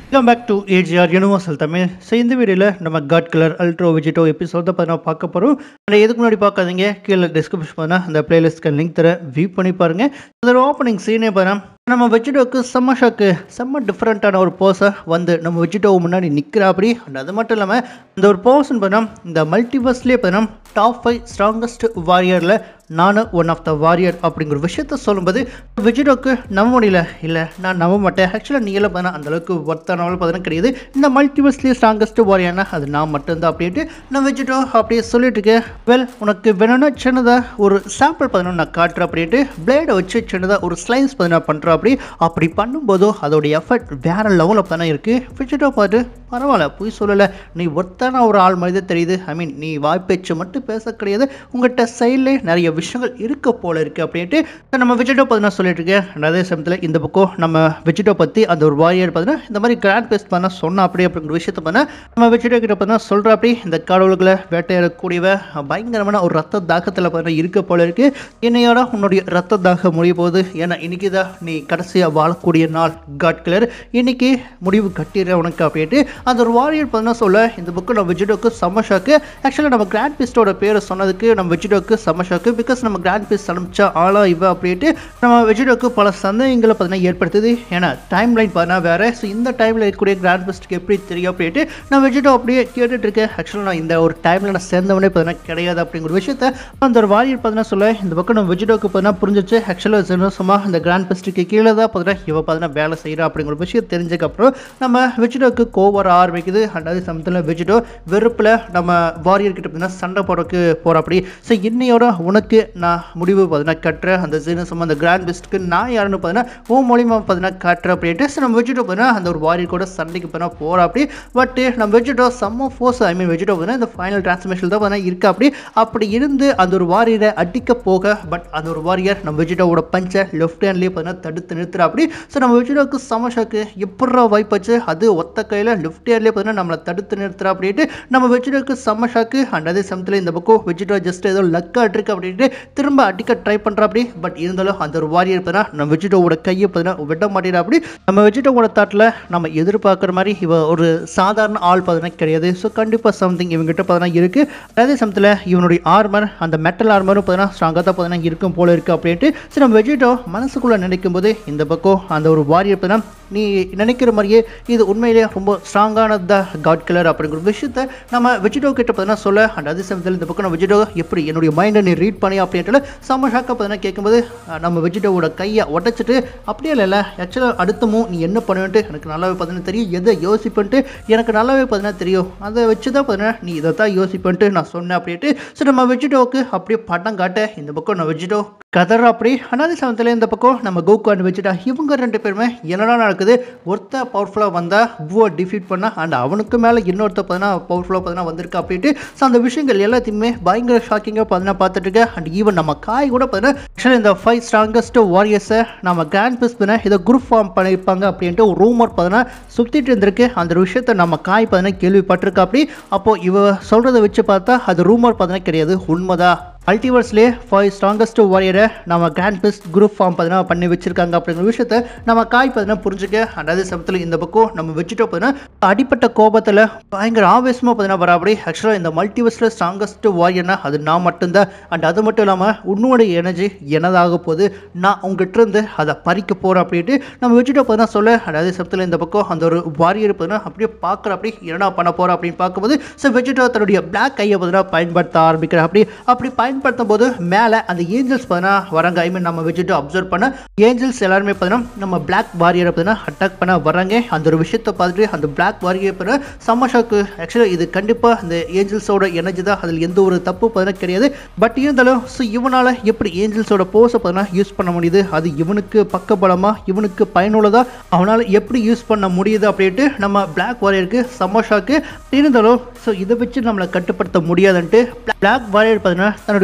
welcome back to AGR universal Tamil so இந்த வீடியோவில் நம்ம god colour ultra Vegito episode தான் பார்த்தா பார்க்க போகிறோம் ஆனால் எதுக்கு முன்னாடி பார்க்காதீங்க கீழே டிஸ்கிரிப்ஷன் பண்ணால் அந்த பிளேலிஸ்ட்க்கு லிங்க் தர வியூ பண்ணி பாருங்கள் அதோட ஓப்பனிங் சீனே பாருங்க நம்ம வெஜிடோக்கு செம்ம ஷாக்கு செம்ம டிஃப்ரெண்ட்டான ஒரு போஸை வந்து நம்ம வெஜிடோ முன்னாடி நிற்கிறா அப்படி அண்ட் அது மட்டும் இல்லாமல் இந்த ஒரு போர்சன் பண்ணா இந்த மல்டிவர்ஸ்லேயே பண்ணா டாப் ஃபைவ் ஸ்ட்ராங்கஸ்ட் வாரியரில் நானும் ஒன் ஆஃப் த வாரியர் அப்படிங்கிற விஷயத்த சொல்லும்போது வெஜிடோக்கு நம்ப முடியல இல்லை நான் நம்ப மாட்டேன் ஆக்சுவலாக நீ எல்லாம் பார்த்தா அந்தளவுக்கு ஒர்த்தானவள் பார்த்தீங்கன்னா கிடையாது இந்த மல்டிவர்ஸ்லேயே ஸ்ட்ராங்கஸ்ட் வாரியர்னா அது நான் மட்டும்தான் அப்படின்ட்டு நான் வெஜிடோ அப்படியே சொல்லிட்டு இருக்கேன் வெல் உனக்கு வேணும்னா சின்னதாக ஒரு சாம்பிள் பார்த்தீங்கன்னா நான் காட்டுறேன் அப்படின்ட்டு பிளேடை வச்சு சின்னதாக ஒரு ஸ்லைஸ் பார்த்தீங்கன்னா பண்ணுறேன் அப்படி அப்படி பண்ணும்போதோ அதோடைய எஃபெக்ட் வேறு லெவலில் தானே இருக்குது வெஜிடோ பார்த்து பரவாயில்ல போய் சொல்லலை நீ ஒருத்தான ஒரு ஆள் மாதிரி தான் தெரியுது ஐ மீன் நீ வாய்ப்பேச்சு மட்டும் பேச கிடையாது உங்கள்கிட்ட சைட்லே நிறைய விஷயங்கள் இருக்க போல இருக்குது அப்படின்ட்டு நம்ம வெஜிடோ பார்த்தீங்கன்னா சொல்லிட்டு இருக்கேன் அதே சமயத்தில் இந்த பக்கம் நம்ம வெஜிடோ பற்றி அந்த ஒரு வாரியர் பார்த்தீங்கன்னா இந்த மாதிரி கிராண்ட் பேஸ்ட் பண்ண சொன்னா அப்படி அப்படிங்கிற விஷயத்த பண்ண நம்ம வெஜிடோ கிட்ட பார்த்தீங்கன்னா சொல்கிற அப்படி இந்த கடவுள்களை வேட்டையாடக்கூடியவ பயங்கரமான ஒரு ரத்த தாக்கத்தில் பார்த்தீங்கன்னா இருக்க போல இருக்குது என்னையோட உன்னுடைய ரத்த தாகம் முடிய போகுது ஏன்னா இன்னைக்கு தான் நீ கடைசியாக வாழக்கூடிய நாள் காட் கிளர் இன்னைக்கு முடிவு கட்டிடுற உனக்கு அப்படின்ட்டு அந்த ஒரு வாரியர் பார்த்தீங்கன்னா சொல்ல இந்த புக்கு நம்ம வெஜிடோக்கு செம்ம ஷாக்கு ஆக்சுவலாக நம்ம கிராண்ட் பிஸ்டோட பேரை சொன்னதுக்கு நம்ம வெஜிடோக்கு செம்ம ஷாக்கு பிகாஸ் நம்ம கிராண்ட் பிஸ்ட் அனுப்பிச்சா ஆளா இவ அப்படின்ட்டு நம்ம வெஜிடோக்கு பல சந்தேகங்களை பார்த்தீங்கன்னா ஏற்படுத்துது ஏன்னா டைம் லைன் பார்த்தீங்கன்னா வேறு ஸோ இந்த டைமில் இருக்கக்கூடிய கிராண்ட் பிஸ்ட்டுக்கு எப்படி தெரியும் அப்படின்ட்டு நான் வெஜிடோ அப்படியே கேட்டுட்டு இருக்கேன் ஆக்சுவலாக நான் இந்த ஒரு டைமில் நான் சேர்ந்தவனே பார்த்தீங்கன்னா கிடையாது அப்படிங்கிற விஷயத்த அந்த ஒரு வாரியர் பார்த்தீங்கன்னா சொல்ல இந்த பக்கம் நம்ம வெஜிடோக்கு பார்த்தீங்கன்னா புரிஞ்சிச்சு ஆக்சுவலாக ஜெனோசமாக இந்த கிராண்ட் பிஸ்ட்டுக்கு கீழே தான் பார்த்தீங்கன்னா இவ பார்த்தீங்கன்னா வேலை செய்கிறா அப்படிங்கிற விஷயம் தெரிஞ்சதுக்கப்புறம் நம்ம வெஜிடோக்கு கோவர ஆரம்பிக்குது அண்ட் அதே சமயத்தில் வெஜிடோ வெறுப்பில் நம்ம வாரியர் கிட்ட பார்த்தீங்கன்னா சண்டை போடுறதுக்கு போகிற அப்படி ஸோ இன்னையோட உனக்கு நான் முடிவு பார்த்தீங்கன்னா கட்டுறேன் அந்த ஜீனசம் அந்த கிராண்ட் பெஸ்ட்டுக்கு நான் யாருன்னு பார்த்தீங்கன்னா உன் மூலியமாக பார்த்தீங்கன்னா காட்டுறேன் அப்படின்ட்டு ஸோ நம்ம வெஜிடோ பார்த்தீங்கன்னா அந்த ஒரு வாரியர் கூட சண்டைக்கு பார்த்தீங்கன்னா போகிறா அப்படி பட் நம்ம வெஜிடோ செம்ம ஃபோர்ஸ் ஐ மீன் வெஜிடோ பார்த்தீங்கன்னா இந்த ஃபைனல் டிரான்ஸ்மிஷன் தான் பார்த்தீங்கன்னா இருக்கா அப்படி அப்படி இருந்து அந்த ஒரு வாரியரை அடிக்க போக பட் அந்த ஒரு வாரியர் நம்ம வெஜிடோவோட பஞ்சை லெஃப்ட் ஹேண்ட்லேயே பார்த்தீங்கன்னா தடுத்து நிறுத்துறா அப்படி ஸோ நம்ம வெஜிடோக்கு சமஷாக்கு எப்படா வாய்ப்பாச்சு அது ஒத்த கையில் லெஃப்ட் ஹேண்ட்லேயே பார்த்தீங்கன்னா நம்மளை தடுத்து நிறுத்துறா அப்படின்ட்டு நம்ம வெஜிடோக்கு செம்ம ஷாக்கு அண்ட் அதே சமயத்தில் இந்த பக்கம் வெஜிடோ ஜஸ்ட் ஏதோ லக்காக இருக்கு அப்படின்ட்டு திரும்ப அடிக்க ட்ரை பண்ணுறா அப்படி பட் இருந்தாலும் அந்த ஒரு வாரியர் பார்த்தீங்கன்னா நம்ம வெஜிடோவோட கையை பார்த்தீங்கன்னா விட மாட்டேறா அப்படி நம்ம வெஜிடோவோட தாட்டில் நம்ம எதிர்பார்க்குற மாதிரி இவ ஒரு சாதாரண ஆள் பார்த்தீங்கன்னா கிடையாது ஸோ கண்டிப்பாக சம்திங் இவங்ககிட்ட பார்த்தீங்கன்னா இருக்குது அதே சமயத்தில் இவனுடைய ஆர்மர் அந்த மெட்டல் ஆர்மரும் பார்த்தீங்கன்னா ஸ்ட்ராங்காக தான் பார்த்தீங்கன்னா இருக்கும் போல இருக்குது அப்படின்ட்டு சரி நம்ம வெஜிடோ மனசுக்குள்ளே நினைக்கும் போது இந்த பக்கம் அந்த ஒரு வாரியர் பார்த்தீங்கன்னா நீ நினைக்கிற மாதிரியே இது உண்மையிலேயே ரொம்ப ஸ்ட்ராங்கானது தான் காட் கலர் அப்படிங்கிற விஷயத்த நம்ம வெஜிடோ கிட்ட பார்த்தீங்கன்னா சொல்ல அண்ட் அதே சமயத்தில் இந்த பக்கம் நம்ம வெஜிடோ எப்படி என்னுடைய மைண்டை நீ ரீட் பண்ணி அப்படின்ட்டு செம்ம ஷாக்காக பார்த்தீங்கன்னா கேட்கும்போது அஹ், நம்ம வெஜிடோவோட கையை உடச்சிட்டு அப்படியே இல்லை ஆக்சுவலாக அடுத்தமும் நீ என்ன பண்ணுவேன்ட்டு எனக்கு நல்லாவே பார்த்தீங்கன்னா தெரியும் எதை யோசிப்பன்ட்டு எனக்கு நல்லாவே பார்த்தீங்கன்னா தெரியும் அதை வச்சு தான் பார்த்தீங்கன்னா நீ இதை தான் யோசிப்பன்ட்டு நான் சொன்னேன் அப்படின்ட்டு ஸோ நம்ம வெஜிடோவுக்கு அப்படியே படம் காட்ட இந்த பக்கம் நான் வெஜிடோ கதற அப்படி அனாதி சமயத்தில் இந்த பக்கம் நம்ம கோகு அண்ட் வெஜிடா இவங்க ரெண்டு பேருமே என்னடா நடக்குது ஒருத்த பவர்ஃபுல்லாக வந்தால் பூவை டிஃபீட் பண்ணா அண்ட் அவனுக்கு மேலே இன்னொருத்த பார்த்தீங்கன்னா பவர்ஃபுல்லாக பார்த்தீங்கன்னா வந்திருக்கா அப்படின்ட்டு ஸோ அந்த விஷயங்கள் எல்லாத்தையுமே பயங்கர ஷாக்கிங்காக பார்த்தீங்கன்னா பார்த்துட்டு இருக்கேன் அண்ட் ஈவன் நம்ம காய் கூட பார்த்தீங்கன்னா ஆக்சுவலி இந்த ஃபைவ் ஸ்ட்ராங்கஸ்ட் வாரியர்ஸை நம்ம கிராண்ட் பிஸ் பண்ண இதை குரூப் ஃபார்ம் பண்ணியிருப்பாங்க அப்படின்ட்டு ஒரு ரூமர் பார்த்தீங்கன்னா சுற்றிட்டு இருந்திருக்கு அந்த ஒரு விஷயத்த நம்ம காய் பார்த்தீங்கன்னா கேள்விப்பட்டிருக்கா அப்படி அப்போது இவ சொல்கிறத வச்சு பார்த்தா அது ரூமர் பார்த்தீங்கன்னா கிடையாது உண்மைதான் மல்டிவர்ஸ்லேயே ஃபைவ் ஸ்ட்ராங்கஸ்ட் வாரியரை நம்ம கிராண்ட் பெஸ்ட் குரூப் ஃபார்ம் பார்த்தீங்கன்னா பண்ணி வச்சிருக்காங்க அப்படிங்கிற விஷயத்த நம்ம காய் பார்த்தீங்கன்னா புரிஞ்சுக்க அண்ட் அதே சமயத்தில் இந்த பக்கம் நம்ம வச்சுட்டோ பார்த்தீங்கன்னா அடிப்பட்ட கோபத்தில் பயங்கர ஆவேசமாக பார்த்தீங்கன்னா வராபடி ஆக்சுவலாக இந்த மல்டிவர்ஸில் ஸ்ட்ராங்கஸ்ட் வாரியர்னா அது நான் மட்டும்தான் அண்ட் அது மட்டும் இல்லாமல் உன்னோட எனர்ஜி எனதாக போகுது நான் உங்ககிட்ட இருந்து அதை பறிக்க போகிறேன் அப்படின்ட்டு நம்ம வச்சுட்டோ பார்த்தீங்கன்னா சொல்ல அண்ட் அதே சமயத்தில் இந்த பக்கம் அந்த ஒரு வாரியர் பார்த்தீங்கன்னா அப்படியே பார்க்குற அப்படி என்னடா பண்ண போகிறோம் அப்படின்னு பார்க்கும்போது ஸோ வெஜிடோ தன்னுடைய பிளாக் கையை பார்த்தீங்கன்னா பயன்படுத்த ஆரம்பிக்கிற அப்படி அப்படி பயன்படுத்தும் போது மேலே அந்த ஏஞ்சல்ஸ் பார்த்தீங்கன்னா வராங்க ஐ மீன் நம்ம வெஜிடோ அப்சர்வ் பண்ண ஏஞ்சல்ஸ் எல்லாருமே பார்த்தீங்கன்னா நம்ம பிளாக் வாரியரை பார்த்தீங்கன்னா அட்டாக் பண்ண வராங்க அந்த ஒரு விஷயத்தை பார்த்துட்டு அந்த பிளாக் வாரியர் பண்ண செம்ம ஷாக்கு ஆக்சுவலாக இது கண்டிப்பாக அந்த ஏஞ்சல்ஸோட எனர்ஜி தான் அதில் எந்த ஒரு தப்பு பார்த்தீங்கன்னா கிடையாது பட் இருந்தாலும் ஸோ இவனால் எப்படி ஏஞ்சல்ஸோட போஸை பார்த்தீங்கன்னா யூஸ் பண்ண முடியுது அது இவனுக்கு பக்கபலமா இவனுக்கு பயனுள்ளதா அவனால் எப்படி யூஸ் பண்ண முடியுது அப்படின்ட்டு நம்ம பிளாக் வாரியருக்கு செம்ம ஷாக்கு இருந்தாலும் ஸோ இதை வச்சு நம்மளை கட்டுப்படுத்த முடியாதுன்ட்டு பிளாக் வாரியர் பார்த்தீங்கன்னா தன்னுடைய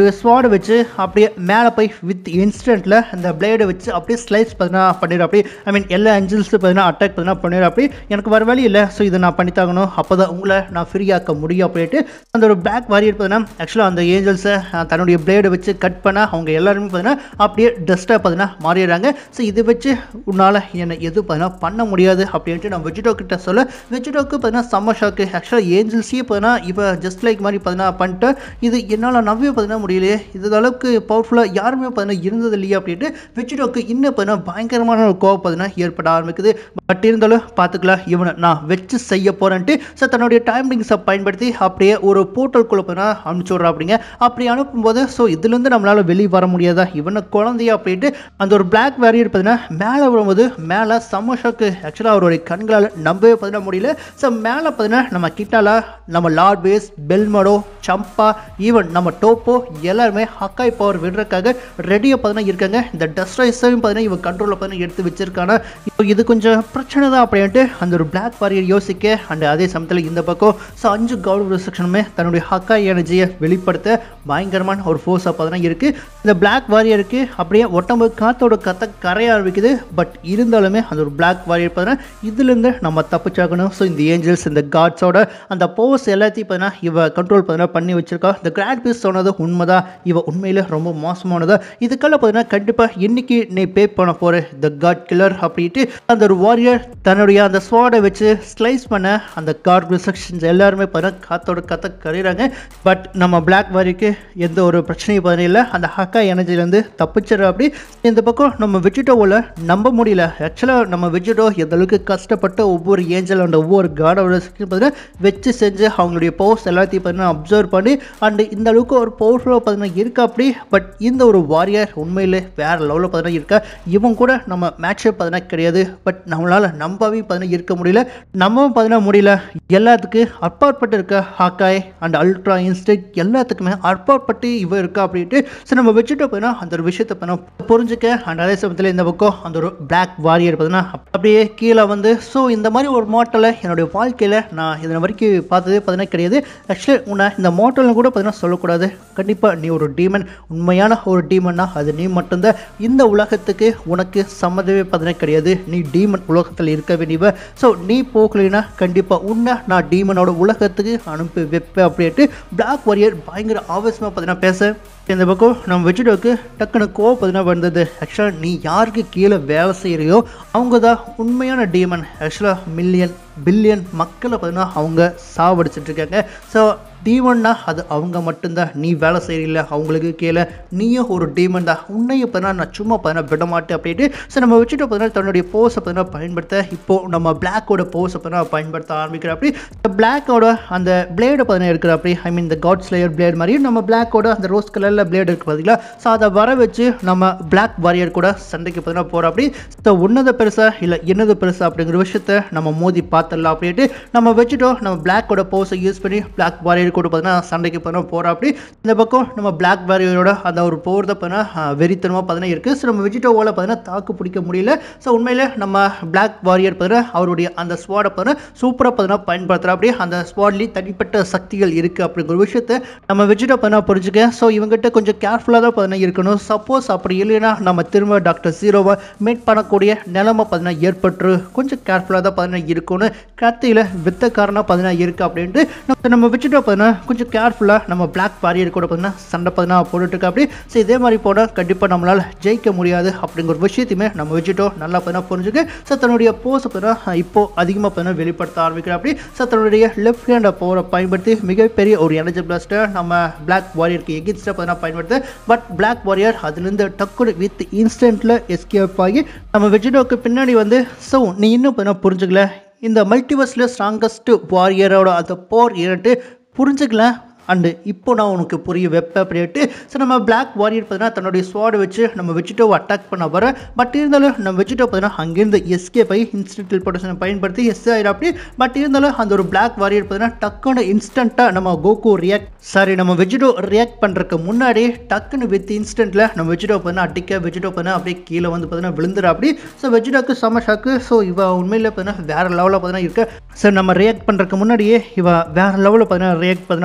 தன்னுடைய ஸ்வாடை வச்சு அப்படியே மேலே போய் வித் இன்ஸ்டன்ட்டில் அந்த பிளேடை வச்சு அப்படியே ஸ்லைஸ் பார்த்தீங்கன்னா பண்ணிடுற அப்படி ஐ மீன் எல்லா ஏஞ்சல்ஸும் பார்த்தீங்கன்னா அட்டாக் பார்த்தீங்கன்னா பண்ணிடுற அப்படி எனக்கு வர வழி இல்லை ஸோ இதை நான் பண்ணித்தாகணும் அப்போ தான் உங்களை நான் ஃப்ரீயாக்க முடியும் அப்படின்ட்டு அந்த ஒரு பிளாக் வாரியர் பார்த்தீங்கன்னா ஆக்சுவலாக அந்த ஏஞ்சல்ஸை தன்னுடைய பிளேடை வச்சு கட் பண்ண அவங்க எல்லாருமே பார்த்தீங்கன்னா அப்படியே டஸ்ட்டாக பார்த்தீங்கன்னா மாறிடுறாங்க ஸோ இதை வச்சு உன்னால் என்னை எது பார்த்தீங்கன்னா பண்ண முடியாது அப்படின்ட்டு நான் வெஜிடோ கிட்ட சொல்ல வெஜிடோக்கு பார்த்தீங்கன்னா செம்ம ஷாக்கு ஆக்சுவலாக ஏஞ்சல்ஸே பார்த்தீங்கன்னா இப்போ ஜஸ்ட் லைக் மாதிரி பார்த்தீங்கன்னா பண்ணிட்டு இது என்னால் நம்பவே பார்த்தீங்கன்னா முடியலையே இது அளவுக்கு பவர்ஃபுல்லாக யாருமே பார்த்தீங்கன்னா இருந்தது இல்லையா அப்படின்ட்டு வெஜிடோக்கு இன்னும் பார்த்தீங்கன்னா பயங்கரமான ஒரு கோவம் பார்த்தீங்கன்னா ஏற்பட ஆரம்பிக்குது பட் இருந்தாலும் பார்த்துக்கலாம் இவனை நான் வச்சு செய்ய போகிறேன்ட்டு ஸோ தன்னுடைய டைமிங்ஸை பயன்படுத்தி அப்படியே ஒரு போர்ட்டல்குள்ளே பார்த்தீங்கன்னா அனுப்பிச்சி விட்றா அப்படிங்க அப்படி அனுப்பும்போது ஸோ இதுலேருந்து நம்மளால் வெளியே வர முடியாதா இவனை குழந்தையா அப்படின்ட்டு அந்த ஒரு பிளாக் வேரியர் பார்த்தீங்கன்னா மேலே வரும்போது மேலே செம்ம ஷாக்கு ஆக்சுவலாக அவருடைய கண்களால் நம்பவே பார்த்தீங்கன்னா முடியல ஸோ மேலே பார்த்தீங்கன்னா நம்ம கிட்டாலா நம்ம லார்ட் பேஸ் பெல்மடோ சம்பா ஈவன் நம்ம டோப்போ எல்லாருமே ஹக்காய் பவர் விடுறதுக்காக ரெடியாக பார்த்தீங்கன்னா இருக்காங்க இந்த டஸ்ட்ரைஸையும் பார்த்தீங்கன்னா இவன் கண்ட்ரோலில் பார்த்தீங்கன்னா எடுத்து வச்சிருக்காங்க இப்போ இது கொஞ்சம் பிரச்சனை தான் அப்படின்ட்டு அந்த ஒரு பிளாக் வாரியர் யோசிக்க அண்ட் அதே சமயத்தில் இந்த பக்கம் ஸோ அஞ்சு கவுட் ரிசெக்ஷனுமே தன்னுடைய ஹக்காய் எனர்ஜியை வெளிப்படுத்த பயங்கரமான ஒரு ஃபோர்ஸாக பார்த்தீங்கன்னா இருக்குது இந்த பிளாக் வாரியருக்கு அப்படியே ஒட்டம்பு காத்தோட கத்தை கரைய ஆரம்பிக்குது பட் இருந்தாலுமே அந்த ஒரு பிளாக் வாரியர் பார்த்தீங்கன்னா இதுலேருந்து நம்ம தப்பிச்சாகணும் ஸோ இந்த ஏஞ்சல்ஸ் இந்த காட்ஸோட அந்த போஸ் எல்லாத்தையும் பார்த்தீங்கன்னா இவ கண்ட்ரோல் பார்த்தீங்கன்னா பண்ணி வச்சிருக்கா இந்த கிராண்ட் பீஸ் சொன்னது உண்மைதான் இவ உண்மையில ரொம்ப மோசமானதா இதுக்கெல்லாம் பார்த்தீங்கன்னா கண்டிப்பாக இன்னைக்கு நீ பே பண்ண போற த காட் கில்லர் அப்படின்ட்டு அந்த ஒரு வாரியர் தன்னுடைய அந்த ஸ்வாடை வச்சு ஸ்லைஸ் பண்ண அந்த காட் ரிசெக்ஷன்ஸ் எல்லாருமே பார்த்தீங்கன்னா காத்தோட கத்தை கரையிறாங்க பட் நம்ம பிளாக் வாரிக்கு எந்த ஒரு பிரச்சனையும் பார்த்தீங்கன்னா இல்லை அந்த ஹக்கா எனர்ஜிலேருந்து தப்பிச்சிடற அப்படி இந்த பக்கம் நம்ம வெஜிடோவில் நம்ப முடியல ஆக்சுவலாக நம்ம வெஜிடோ எந்த அளவுக்கு கஷ்டப்பட்டு ஒவ்வொரு ஏஞ்சல் அந்த ஒவ்வொரு காடோட பார்த்தீங்கன்னா வச்சு செஞ்சு அவங்களுடைய பவர்ஸ் எல்லாத்தையும் பார்த்தீங்கன்னா அப்சர்வ் பண்ணி அண்ட் இந்த அளவுக்கு ஒரு பவர்ஃபுல்லாக பார்த்தீங்கன்னா இருக்கா அப்படி பட் இந்த ஒரு வாரியர் உண்மையிலே வேற லெவலில் பார்த்தீங்கன்னா இருக்கா இவன் கூட நம்ம மேட்சே பார்த்தீங்கன்னா கிடையாது பட் நம்மளால் நம்பவே பார்த்தீங்கன்னா இருக்க முடியல நம்பவும் பார்த்தீங்கன்னா முடியல எல்லாத்துக்கு அப்பாற்பட்டு இருக்க ஹாக்காய் அண்ட் அல்ட்ரா இன்ஸ்டிக் எல்லாத்துக்குமே அப்பாற்பட்டு இவ இருக்கா அப்படின்ட்டு சரி நம்ம வச்சுட்டு போயினா அந்த ஒரு விஷயத்தை பார்த்தீங்கன்னா புரிஞ்சுக்க அண்ட் அதே சமயத்தில் இந்த பக்கம் அந்த ஒரு பிளாக் வாரியர் பார்த்தீங்கன்னா அப்படியே கீழே வந்து ஸோ இந்த மாதிரி ஒரு மாட்டலை என்னுடைய வாழ்க்கையில் நான் இதனை வரைக்கும் பார்த்ததே பார்த்தீங்கன்னா கிடையாது ஆக்சுவலி உன்னை இந்த மாட்டல்னு கூட பார்த்தீங்கன்னா சொல்லக்கூடாது கண்டிப்பாக நீ ஒரு டீமன் உண்மையான ஒரு டீமன்னா அது நீ மட்டும்தான் இந்த உலகத்துக்கு உனக்கு சம்மந்தமே பார்த்தீங்கன்னா கிடையாது நீ டீமன் உலகத்தில் இருக்க வேண்டியவ ஸோ நீ போகலைன்னா கண்டிப்பாக உன்னை நான் டீமனோட உலகத்துக்கு அனுப்பி வைப்பேன் அப்படின்ட்டு பிளாக் வாரியர் பயங்கர ஆவேசமாக பார்த்தீங்கன்னா பேச இந்த பக்கம் நம்ம வெஜிடோக்கு டக்குனு கோவம் பார்த்தீங்கன்னா வந்தது ஆக்சுவலாக நீ யாருக்கு கீழே வேலை செய்கிறியோ அவங்க தான் உண்மையான டீமன் ஆக்சுவலாக மில்லியன் பில்லியன் மக்களை பார்த்தீங்கன்னா அவங்க சாவடிச்சிட்டு இருக்காங்க ஸோ டீமன்னா அது அவங்க மட்டும்தான் நீ வேலை செய்யல அவங்களுக்கு கீழே நீயும் ஒரு டீமன் தான் உன்னையும் பார்த்தீங்கன்னா நான் சும்மா பார்த்தீங்கன்னா விட மாட்டேன் அப்படின்ட்டு ஸோ நம்ம வச்சுட்டு பார்த்தீங்கன்னா தன்னுடைய போஸை பார்த்தீங்கன்னா பயன்படுத்த இப்போ நம்ம பிளாக்கோட போஸை பார்த்தீங்கன்னா பயன்படுத்த ஆரம்பிக்கிற அப்படி இந்த பிளாக்கோட அந்த பிளேடை பார்த்தீங்கன்னா இருக்கிற அப்படி ஐ மீன் இந்த காட் ஸ்லேயர் பிளேட் மாதிரி நம்ம பிளாக்கோட அந்த ரோஸ் கலரில் பிளேட் இருக்கு பார்த்தீங்களா ஸோ அதை வர வச்சு நம்ம பிளாக் வாரியர் கூட சண்டைக்கு பார்த்தீங்கன்னா போகிற அப்படி ஸோ உன்னத பெருசா இல்லை என்னது பெருசா அப்படிங்கிற விஷயத்த நம்ம மோதி பார்த்துடலாம் அப்படின்ட்டு நம்ம வச்சுட்டோம் நம்ம பிளாக்கோட போஸை யூஸ் பண்ணி பிளாக் வாரியர் கூட பார்த்தீங்கன்னா சண்டைக்கு பார்த்தீங்கன்னா போகிற அப்படி இந்த பக்கம் நம்ம பிளாக் வாரியரோட அந்த ஒரு போர் தான் பார்த்தீங்கன்னா வெறித்தனமாக பார்த்தீங்கன்னா இருக்குது ஸோ நம்ம வெஜிடோவால் பார்த்தீங்கன்னா தாக்கு பிடிக்க முடியல ஸோ உண்மையிலே நம்ம பிளாக் வாரியர் பார்த்தீங்கன்னா அவருடைய அந்த ஸ்வாடை பார்த்தீங்கன்னா சூப்பராக பார்த்தீங்கன்னா பயன்படுத்துகிற அப்படியே அந்த ஸ்வாட்லேயும் தனிப்பட்ட சக்திகள் இருக்குது அப்படிங்கிற விஷயத்த நம்ம வெஜிடோ பார்த்தீங்கன்னா புரிஞ்சுக்க ஸோ இவங்ககிட்ட கொஞ்சம் கேர்ஃபுல்லாக தான் பார்த்தீங்கன்னா இருக்கணும் சப்போஸ் அப்படி இல்லைன்னா நம்ம திரும்ப டாக்டர் ஜீரோவை மீட் பண்ணக்கூடிய நிலைமை பார்த்தீங்கன்னா ஏற்பட்டுரு கொஞ்சம் கேர்ஃபுல்லாக தான் பார்த்தீங்கன்னா இருக்கணும் கத்தியில் வித்தக்காரனாக பார்த்தீங்கன்னா இருக்குது அப்படின்ட்டு நம்ம நம்ம வச்சுட்டு பார்த்தீங்கன்னா கொஞ்சம் கேர்ஃபுல்லாக நம்ம பிளாக் வாரியர் கூட பார்த்தீங்கன்னா சண்டை பார்த்தீங்கன்னா போட்டுட்டு இருக்கா அப்படி ஸோ இதே மாதிரி போனால் கண்டிப்பாக நம்மளால் ஜெயிக்க முடியாது அப்படிங்கிற ஒரு விஷயத்தையுமே நம்ம வச்சுட்டோம் நல்லா பார்த்தீங்கன்னா புரிஞ்சுக்க ஸோ தன்னுடைய போஸை பார்த்தீங்கன்னா இப்போ அதிகமாக பார்த்தீங்கன்னா வெளிப்படுத்த ஆரம்பிக்கிற அப்படி ஸோ தன்னுடைய லெஃப்ட் ஹேண்டை பவரை பயன்படுத்தி மிகப்பெரிய ஒரு எனர்ஜி பிளாஸ்ட்டை நம்ம பிளாக் வாரியருக்கு எகின்ஸ்டாக பார்த்தீங்கன்னா பயன்படுத்த பட் பிளாக் வாரியர் அதுலேருந்து டக்குனு வித் இன்ஸ்டன்ட்டில் எஸ்கேப் ஆகி நம்ம வெஜிடோக்கு பின்னாடி வந்து ஸோ நீ இன்னும் பார்த்தீங்கன்னா புரிஞ்சுக்கல இந்த மல்டிவர்ஸில் ஸ்ட்ராங்கஸ்ட் வாரியரோட அந்த போர் இரண்டு புரிஞ்சுக்கல அண்டு இப்போ நான் உனக்கு புரிய வைப்பேன் அப்படின்ட்டு ஸோ நம்ம பிளாக் வாரியர் பார்த்தீங்கன்னா தன்னுடைய ஸ்வாடை வச்சு நம்ம வெஜிடோவை அட்டாக் பண்ண வர பட் இருந்தாலும் நம்ம வெஜிடோ பார்த்தீங்கன்னா அங்கேருந்து எஸ்கே போய் இன்ஸ்டன்ட் டெலிபோர்டேஷனை பயன்படுத்தி எஸ் ஆயிடும் அப்படி பட் இருந்தாலும் அந்த ஒரு பிளாக் வாரியர் பார்த்தீங்கன்னா டக்குன்னு இன்ஸ்டண்ட்டாக நம்ம கோகு ரியாக்ட் சாரி நம்ம வெஜிடோ ரியாக்ட் பண்ணுறதுக்கு முன்னாடி டக்குன்னு வித் இன்ஸ்டன்ட்டில் நம்ம வெஜிடோ பார்த்தீங்கன்னா அடிக்க வெஜிடோ பார்த்தீங்கன்னா அப்படியே கீழே வந்து பார்த்தீங்கன்னா விழுந்துரு அப்படி ஸோ வெஜிடோக்கு செம ஷாக்கு ஸோ இவ உண்மையில் பார்த்தீங்கன்னா வேறு லெவலில் பார்த்தீங்கன்னா இருக்க ஸோ நம்ம ரியாக்ட் பண்ணுறதுக்கு முன்னாடியே இவ வேறு லெவலில் பார்த்தீங்கன்னா ரியாக்ட் பார்த்தீங்கன்னா பண்ணுறா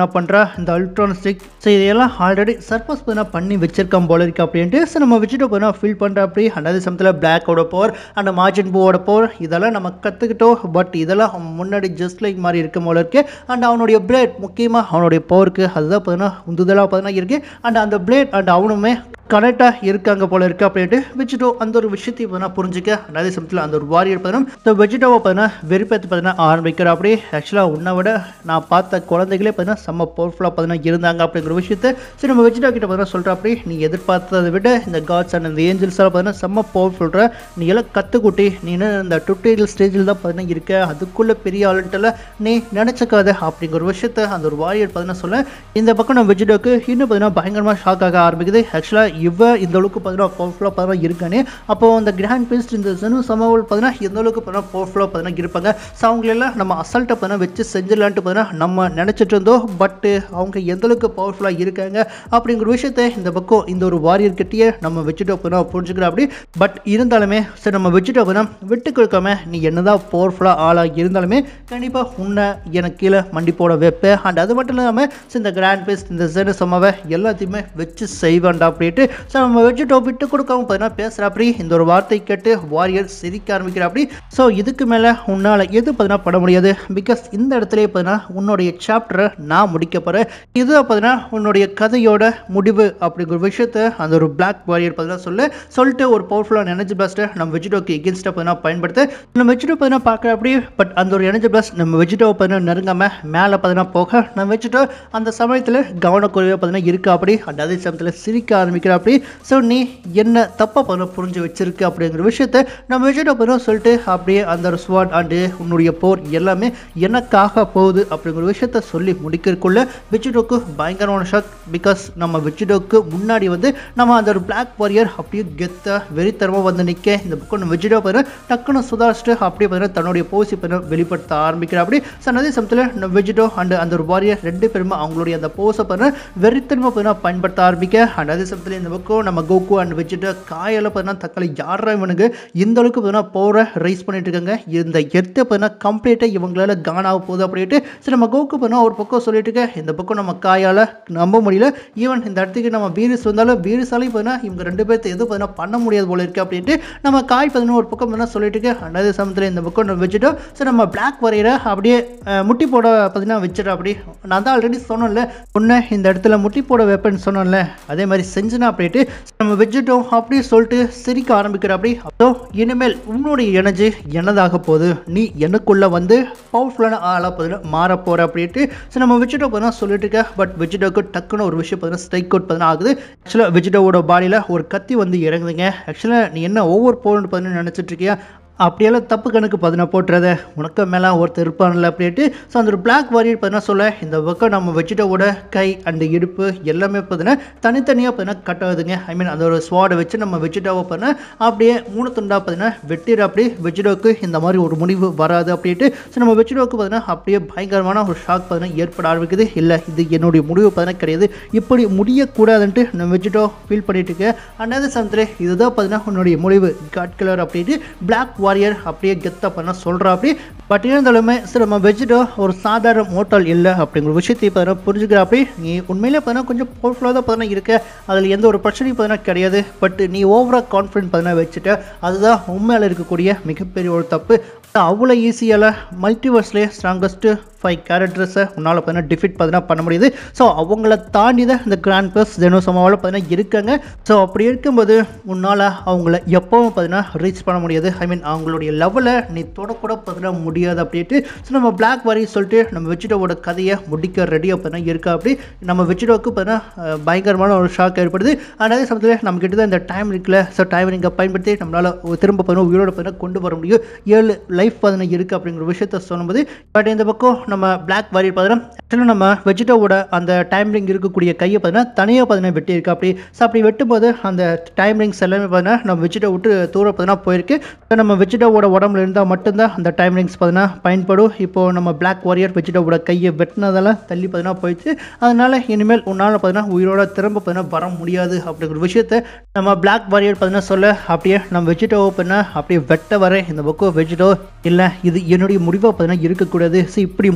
இந்த அல்ட்ரான் ஸ்டிக் ஸோ இதையெல்லாம் ஆல்ரெடி சர்பஸ் பார்த்தீங்கன்னா பண்ணி வச்சிருக்கான் போல இருக்கு அப்படின்ட்டு ஸோ நம்ம வச்சுட்டு பார்த்தீங்கன்னா ஃபீல் பண்ணுற அப்படி அண்ட் அதே சமயத்தில் பிளாக்கோட போர் அண்ட் மார்ஜின் பூவோட போர் இதெல்லாம் நம்ம கற்றுக்கிட்டோம் பட் இதெல்லாம் அவன் முன்னாடி ஜஸ்ட் லைக் மாதிரி இருக்கும் போல இருக்கு அண்ட் அவனுடைய பிளேட் முக்கியமாக அவனுடைய போருக்கு அதுதான் பார்த்தீங்கன்னா உந்துதலாக பார்த்தீங்கன்னா இருக்கு அண்ட் அந்த பிளேட் அண்ட் அவனுமே கரெக்டாக இருக்காங்க போல இருக்கு அப்படின்ட்டு வெஜிடோ அந்த ஒரு விஷயத்தை பார்த்தீங்கன்னா புரிஞ்சுக்க அண்ட் அதே சமயத்தில் அந்த ஒரு வாரியர் பார்த்தீங்கன்னா ஸோ வெஜிடோவை பார்த்தீங்கன்னா வெறுப்பேற்று பார்த்தீங்கன்னா ஆரம்பிக்கிற அப்படி ஆக்சுவலாக உன்னை விட நான் பார்த்த குழந்தைகளே பார்த்தீங்கன்னா செம்ம பவர்ஃபுல்லாக பார்த்தீங்கன்னா இருந்தாங்க அப்படிங்கிற விஷயத்த சரி நம்ம வெஜிடோ கிட்ட பார்த்தீங்கன்னா சொல்கிற அப்படி நீ எதிர்பார்த்ததை விட இந்த காட்ஸ் அண்ட் இந்த ஏஞ்சல்ஸ் எல்லாம் பார்த்தீங்கன்னா செம்ம பவர்ஃபுல்ற நீ எல்லாம் கற்றுக்குட்டி நீ இந்த டுட்டோரியல் ஸ்டேஜில் தான் பார்த்தீங்கன்னா இருக்க அதுக்குள்ளே பெரிய ஆளுன்ட்டுல நீ நினச்சிக்காத அப்படிங்கிற ஒரு விஷயத்த அந்த ஒரு வாரியர் பார்த்தீங்கன்னா சொல்ல இந்த பக்கம் நம்ம வெஜிடோக்கு இன்னும் பார்த்தீங்கன்னா பயங்கரமாக ஷாக் ஆக ஆரம்பிக்குது ஆக்சுவலாக இவ இந்த அளவுக்கு பார்த்தீங்கன்னா பவர்ஃபுல்லாக பார்த்தீங்கன்னா இருக்கானே அப்போ அந்த கிராண்ட் பீஸ்ட் இந்த ஜெனு சமவல் பார்த்தீங்கன்னா எந்த அளவுக்கு பார்த்தீங்கன்னா பவர்ஃபுல்லாக பார்த்தீங்கன்னா இருப்பாங்க ஸோ அவங்களெல்லாம் நம்ம அசல்ட்டை பார்த்தீங்கன்னா வச்சு செஞ்சிடலான்ட்டு பார்த்தீங்கன்னா நம்ம நினச்சிட்டு இருந்தோம் பட்டு அவங்க எந்த அளவுக்கு பவர்ஃபுல்லாக இருக்காங்க அப்படிங்கிற விஷயத்த இந்த பக்கம் இந்த ஒரு வாரியர் கிட்டேயே நம்ம வச்சுட்டு பார்த்தீங்கன்னா புரிஞ்சுக்கிறோம் அப்படி பட் இருந்தாலுமே சரி நம்ம வச்சுட்டு பார்த்தீங்கன்னா விட்டு கொடுக்காம நீ என்னதான் பவர்ஃபுல்லாக ஆளாக இருந்தாலுமே கண்டிப்பாக உன்னை எனக்கு கீழே மண்டி போட வைப்பேன் அண்ட் அது மட்டும் இல்லாமல் இந்த கிராண்ட் பீஸ்ட் இந்த ஜெனு சமாவை எல்லாத்தையுமே வச்சு செய்வேன்டா அப்படின்ட்டு ஸோ நம்ம வச்சுட்டோ விட்டு கொடுக்காம பார்த்தீங்கன்னா பேசுகிற அப்படி இந்த ஒரு வார்த்தை கேட்டு வாரியர் சிரிக்க ஆரம்பிக்கிற அப்படி ஸோ இதுக்கு மேலே உன்னால் எது பார்த்தீங்கன்னா பட முடியாது பிகாஸ் இந்த இடத்துல பார்த்தீங்கன்னா உன்னுடைய சாப்டரை நான் முடிக்க போகிறேன் இது பார்த்தீங்கன்னா உன்னுடைய கதையோட முடிவு அப்படிங்கிற ஒரு விஷயத்த அந்த ஒரு பிளாக் வாரியர் பார்த்தீங்கன்னா சொல்ல சொல்லிட்டு ஒரு பவர்ஃபுல்லான எனர்ஜி பிளாஸ்ட்டை நம்ம வெஜிடோக்கு எகென்ஸ்டாக பார்த்தீங்கன்னா பயன்படுத்த நம்ம வெஜிடோ பார்த்தீங்கன்னா பார்க்குற அப்படி பட் அந்த ஒரு எனர்ஜி பிளாஸ்ட் நம்ம வெஜிடோ பார்த்தீங்கன்னா நெருங்காமல் மேலே பார்த்தீங்கன்னா போக நம்ம வெஜிடோ அந்த சமயத்தில் கவனக்குறைவாக பார்த்தீங்கன்னா இருக்கா அப்படி அந்த அதே சமயத்தில் சிரிக்க ஆரம்பிக்கிற அப்படி ஸோ நீ என்ன தப்பாக பண்ண புரிஞ்சு வச்சிருக்கு அப்படிங்கிற விஷயத்த நம்ம வெஜிடோ பார்த்தீங்கன்னா சொல்லிட்டு அப்படியே அந்த ஒரு ஸ்வாட் அண்டு உன்னுடைய போர் எல்லாமே எனக்காக போகுது அப்படிங்கிற விஷயத்த சொல்லி முடிக்கிறதுக்குள்ள வெஜிடோக்கு பயங்கரமான ஷாக் பிகாஸ் நம்ம வெஜிடோக்கு முன்னாடி வந்து நம்ம அந்த ஒரு பிளாக் வாரியர் அப்படியே கெத்த வெறித்தரமாக வந்து நிற்க இந்த புக்கு நம்ம வெஜிடோ பார்த்தீங்கன்னா டக்குன்னு சுதாரிச்சுட்டு அப்படியே பார்த்தீங்கன்னா தன்னுடைய போசி பார்த்தீங்கன்னா வெளிப்படுத்த ஆரம்பிக்கிற அப்படி ஸோ அதே சமயத்தில் நம்ம வெஜிடோ அண்ட் அந்த ஒரு வாரியர் ரெண்டு பேருமே அவங்களுடைய அந்த போஸை பார்த்தீங்கன்னா வெறித்தனமாக பார்த்தீங்கன்னா பயன்படுத்த ஆரம்பிக்க அண்ட் அதே சமயத்தில் இந்த பக்கம் நம்ம கோகு அண்ட் வெஜிடோ காயால் பார்த்தீங்கன்னா தக்காளி யாரா இவனுக்கு இந்த அளவுக்கு பார்த்தீங்கன்னா போரை ரைஸ் பண்ணிட்டு இருக்காங்க இந்த எர்த்தை பார்த்தீங்கன்னா கம்ப்ளீட்டாக இவங்களால காணாக போகுது அப்படின்ட்டு சரி நம்ம கோக்கு பார்த்தீங்கன்னா ஒரு பக்கம் சொல்லிட்டு இருக்க இந்த பக்கம் நம்ம காயால் நம்ப முடியல ஈவன் இந்த இடத்துக்கு நம்ம வீரஸ் வந்தாலும் வீரஸாலையும் பார்த்தீங்கன்னா இவங்க ரெண்டு பேர்த்து எதுவும் பார்த்தீங்கன்னா பண்ண முடியாது போல இருக்கு அப்படின்ட்டு நம்ம காய் பார்த்தீங்கன்னா ஒரு பக்கம் பார்த்தீங்கன்னா சொல்லிட்டு இருக்க அண்ட் அதே சமயத்தில் இந்த பக்கம் நம்ம வச்சுட்டோம் சரி நம்ம பிளாக் வரையிற அப்படியே அஹ், முட்டி போட பார்த்தீங்கன்னா வச்சிட அப்படி நான் தான் ஆல்ரெடி சொன்னேன்ல ஒன்று இந்த இடத்துல முட்டி போட வைப்பேன்னு சொன்னேன்ல அதே மாதிரி செஞ்சுனா அப்படின்ட்டு நம்ம வச்சுட்டோம் அப்படியே சொல்லிட்டு சிரிக்க ஆரம்பிக்கிற அப்படி அப்போ இனிமேல் உன்னுடைய எனர்ஜி என்னதாக போகுது நீ எனக்குள்ள வந்து பவர்ஃபுல்லான ஆளாக பார்த்தீங்கன்னா மாற போகிற அப்படின்ட்டு சரி நம்ம வெஜிடோ பார்த்தீங்கன்னா சொல்லிட்டு இருக்க பட் வெஜிடோக்கு டக்குன்னு ஒரு விஷயம் பார்த்தீங்கன்னா ஸ்ட்ரைக் அவுட் பார்த்தீங்கன்னா ஆகுது ஆக்சுவலாக வெஜிடோவோட பாடியில் ஒரு கத்தி வந்து இறங்குதுங்க ஆக்சுவலாக நீ என்ன ஒவ்வொரு போன்னு பார்த்தீங்கன்னா நினச்சிட்டு இருக்கியா அப்படியெல்லாம் தப்பு கணக்கு பதினா போட்டுறத உனக்கு மேலே ஒருத்தர் இருப்பான்ல அப்படின்ட்டு ஸோ அந்த ஒரு பிளாக் வாரியர் பார்த்தீங்கன்னா சொல்ல இந்த பக்கம் நம்ம வெஜிடோவோட கை அண்ட் இடுப்பு எல்லாமே பார்த்தீங்கன்னா தனித்தனியாக பார்த்தீங்கன்னா கட் ஆகுதுங்க ஐ மீன் அந்த ஒரு ஸ்வாடை வச்சு நம்ம வெஜிடோவை பார்த்தீங்கன்னா அப்படியே மூணு துண்டா பார்த்தீங்கன்னா வெட்டிற அப்படி வெஜிடோக்கு இந்த மாதிரி ஒரு முடிவு வராது அப்படின்ட்டு ஸோ நம்ம வெஜிடோக்கு பார்த்தீங்கன்னா அப்படியே பயங்கரமான ஒரு ஷாக் பார்த்தீங்கன்னா ஏற்பட ஆரம்பிக்குது இல்லை இது என்னுடைய முடிவு பார்த்தீங்கன்னா கிடையாது இப்படி முடியக்கூடாதுன்ட்டு நம்ம வெஜிடோ ஃபீல் பண்ணிட்டு இருக்கேன் அண்ணாத சமயத்தில் இதுதான் பார்த்தீங்கன்னா உன்னுடைய முடிவு காட் கலர் அப்படின்ட்டு பிளாக் வாரியர் அப்படியே கெத்தாக பண்ண சொல்கிறா அப்படி பட் இருந்தாலுமே சரி நம்ம வெஜிடோ ஒரு சாதாரண மோட்டால் இல்லை அப்படிங்கிற விஷயத்தை பார்த்தீங்கன்னா புரிஞ்சுக்கிற அப்படி நீ உண்மையிலே பார்த்தீங்கன்னா கொஞ்சம் பவர்ஃபுல்லாக தான் பார்த்தீங்கன்னா இருக்க அதில் எந்த ஒரு பிரச்சனையும் பார்த்தீங்கன்னா கிடையாது பட் நீ ஓவராக கான்ஃபிடென்ட் பார்த்தீங்கன்னா வச்சுட்ட அதுதான் உண்மையில் இருக்கக்கூடிய மிகப்பெரிய ஒரு தப்பு அவ்வளோ ஈஸியால் மல்டிவர்ஸ்லேயே ஸ்ட்ராங்கஸ்ட்டு ஃபைவ் கேரக்டர்ஸை உன்னால் பார்த்தீங்கன்னா டிஃபிட் பார்த்தீங்கன்னா பண்ண முடியுது ஸோ அவங்கள தாண்டி தான் இந்த கிராண்ட் பஸ் ஜெனோசமாவில் பார்த்தீங்கன்னா இருக்காங்க ஸோ அப்படி இருக்கும்போது உன்னால் அவங்கள எப்பவும் பார்த்தீங்கன்னா ரீச் பண்ண முடியாது ஐ மீன் அவங்களுடைய லெவலை நீ தொடக்கூட பார்த்தீங்கன்னா முடியாது அப்படின்ட்டு ஸோ நம்ம பிளாக் வரி சொல்லிட்டு நம்ம வெச்சிடோவோட கதையை முடிக்க ரெடியாக பார்த்தீங்கன்னா இருக்கா அப்படி நம்ம வெச்சிடோவுக்கு பார்த்தீங்கன்னா அஹ், பயங்கரமான ஒரு ஷாக் ஏற்படுது அதே சமயத்தில் நம்ம கிட்ட தான் இந்த டைம் இருக்குல்ல ஸோ டைம் ரிங்கை பயன்படுத்தி நம்மளால் திரும்ப பார்த்தீங்கன்னா உயிரோட பார்த்தீங்கன்னா கொண்டு வர முடியும் ஏழு லைஃப் பார்த்தீங்கன்னா இருக்குது அப்படிங்கிற விஷயத்த சொல்லும்போது பட் இந்த பக்கம் நம்ம பிளாக் வாரியர் பார்த்தீங்கன்னா ஆக்சுவலாக நம்ம வெஜிடோவோட அந்த டைம் ரிங் இருக்கக்கூடிய கையை பார்த்தீங்கன்னா தனியாக பார்த்தீங்கன்னா வெட்டி இருக்கு அப்படி ஸோ அப்படி வெட்டும்போது அந்த டைம் ரிங்ஸ் எல்லாமே பார்த்தீங்கன்னா நம்ம வெஜிடோ விட்டு தூரம் பார்த்தீங்கன்னா போயிருக்கு So, நம்ம வெஜிடோவோட உடம்புல இருந்தால் மட்டும்தான் அந்த டைம் ரிங்ஸ் பார்த்தீங்கன்னா பயன்படும் இப்போ நம்ம பிளாக் வாரியர் வெஜிடோவோட கையை வெட்டினதெல்லாம் தள்ளி பார்த்தீங்கன்னா போயிடுச்சு அதனால இனிமேல் உன்னால் பார்த்தீங்கன்னா உயிரோட திரும்ப பார்த்தீங்கன்னா வர முடியாது அப்படிங்கிற விஷயத்த நம்ம பிளாக் வாரியர் பார்த்தீங்கன்னா சொல்ல அப்படியே நம்ம வெஜிடோவை பண்ண அப்படியே வெட்ட வர இந்த பக்கம் வெஜிடோ இல்லை இது என்னுடைய முடிவாக பார்த்தீங்கன்னா இருக்கக்கூடாது ஸோ இப்படி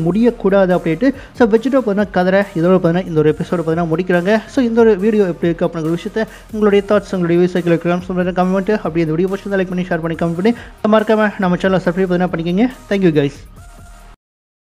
முடியக்கூடாது அப்படின்ட்டு ஸோ வெஜிடோ பார்த்தீங்கன்னா கதரை இதோட பார்த்தீங்கன்னா இந்த ஒரு எபிசோட பார்த்தீங்கன்னா முடிக்கிறாங்க ஸோ இந்த ஒரு வீடியோ எப்படி இருக்குது அப்படிங்கிற விஷயத்தை உங்களுடைய தாட்ஸ் உங்களுடைய விவசாயிகள் இருக்கிறான்னு சொல்லுங்கள் கமெண்ட் அப்படி இந்த வீடியோ பிடிச்சிருந்தா லைக் பண்ணி ஷேர் பண்ணி கமெண்ட் பண்ணி மறக்காம நம்ம சேனலை சப்ஸ்கிரைப் பார்த்தீங்கன்னா பண்ணிக்கோங்க தேங்க்யூ கைஸ்